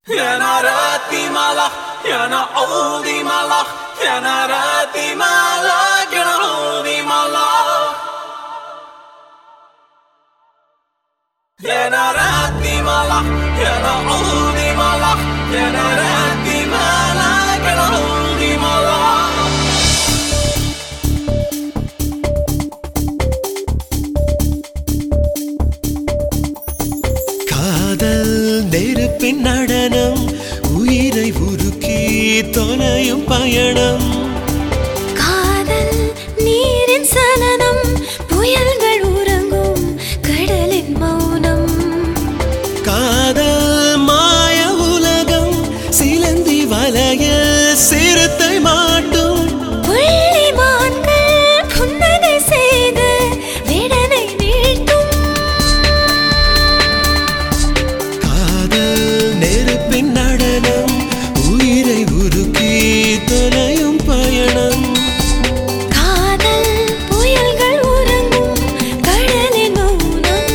يا ناراتي مالك يا نعودي مالك يا ناراتي مالك يا نعودي مالك يا ناراتي مالك يا نعودي مالك يا ناراتي مالك يا نعودي مالك காதல் நெருப்பின் நடனம் உயிரை உருக்கி தொலையும் பயணம் காதல் நீரின் சலனம் புயல்கள் உறங்கும் கடலின் மௌனம் காதல் மாய உலகம் சிலந்தி வலைய சிறுத்தை மாட்டும் புள்ளிமான்கள் புன்னகை செய்து விடனை நீட்டும் காதல் நெருப்பின் நடனம் உயிரை உருக்கி தொலையும் பயணம் காதல் புயல்கள் உறங்கும் கடலின் மௌனம்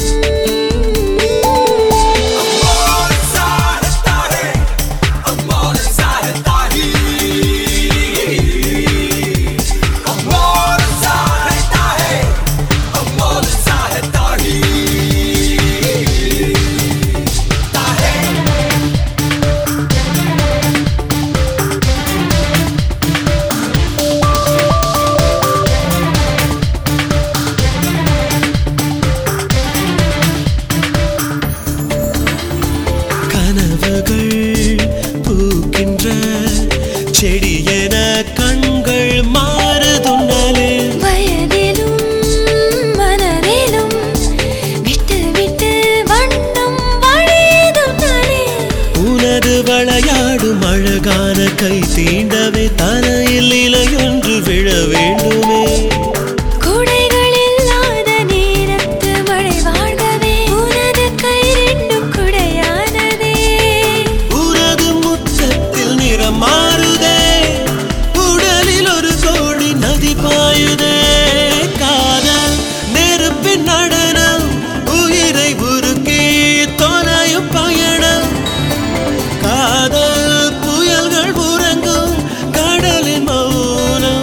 கனவுகள் பூக்கின்ற செடியென கண்கள் மாறுதுன்னாலே வயதிலும் மனதிலும் விட்டு விட்டு வண்ணம் வழியதும் நானே உனது விளையாடும் அழகான கை தீண்டவே தலையில் இலையொன்று விழ வேண்டுமே குடைகள் இல்லாத நேரத்து மழை வாழ்கவே உனது கை ரெண்டும் குடையானதே உனது முத்தத்தில் நிறம் மாறுதே உடலில் ஒரு கோடி நதி பாயுதே காதல் நெருப்பின் நடனம் உயிரை உருக்கி தொலையும் பயணம் காதல் புயல்கள் உறங்கும் கடலின் மௌனம்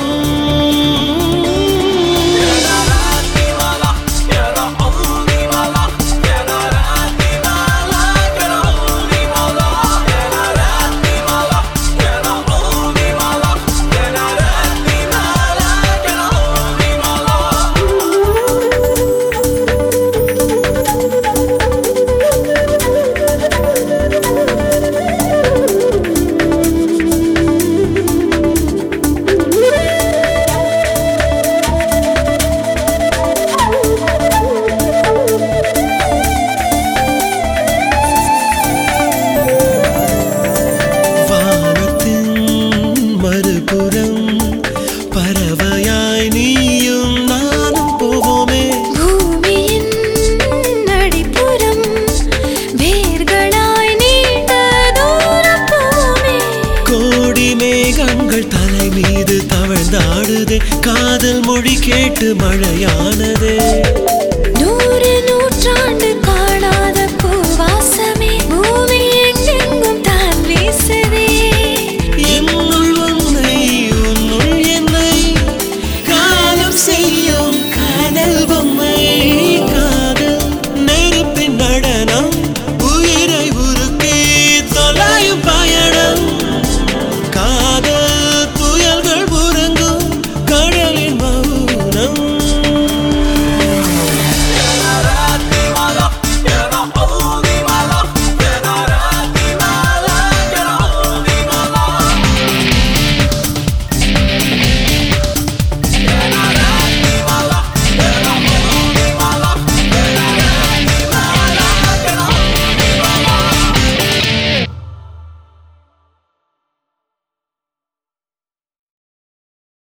வானத்தின் மறுபுறம் பறவையாய் நீயும் நானும் போவோமே பூமியின் அடிப்புறம் வேர்களாய் நீண்ட தூரம் போவோமே கோடி மேகங்கள் தலை மீது தவழ்ந்தாடுதே காதல் மொழி கேட்டு மழையான